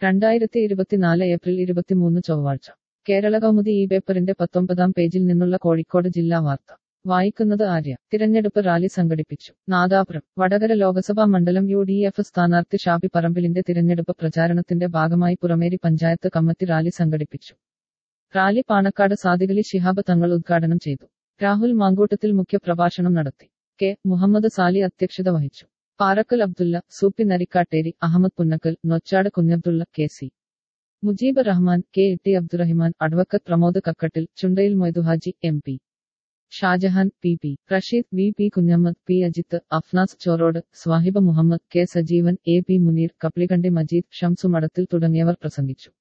രണ്ടായിരത്തി ഇരുപത്തിനാല് ഏപ്രിൽ ഇരുപത്തിമൂന്ന് ചൊവ്വാഴ്ച കേരള കൗമുദി ഈ പേപ്പറിന്റെ പത്തൊമ്പതാം പേജിൽ നിന്നുള്ള കോഴിക്കോട് ജില്ലാ വാർത്ത വായിക്കുന്നത് ആര്യ തിരഞ്ഞെടുപ്പ് റാലി സംഘടിപ്പിച്ചു നാദാപുരം വടകര ലോക്സഭാ മണ്ഡലം യു ഡി എഫ് സ്ഥാനാർത്ഥി ഷാബി പറമ്പിലിന്റെ തിരഞ്ഞെടുപ്പ് പ്രചാരണത്തിന്റെ ഭാഗമായി പുറമേരി പഞ്ചായത്ത് കമ്മിറ്റി റാലി സംഘടിപ്പിച്ചു റാലി പാണക്കാട് സാദിഖലി ശിഹാബ് തങ്ങൾ ഉദ്ഘാടനം ചെയ്തു രാഹുൽ മാങ്കൂട്ടത്തിൽ മുഖ്യപ്രഭാഷണം നടത്തി കെ മുഹമ്മദ് സാലി അധ്യക്ഷത വഹിച്ചു Parakkal Abdulla Soopi Narikkatteri Ahmed Punnakkal Nochad Kunhabdulla K C Mujeeb Rahman K Itty Abdurahiman advocate Pramod Kakkattil Chundayil Moidu Haji M P Shajahan P P Rasheed V P Kunhammad P Ajith Afnas Chorode Swahiba Muhammad K Sajeevan A P Muneer Kaplikandi Majeed Shamsu Madathil തുടങ്ങിയവർ പ്രസംഗിച്ചു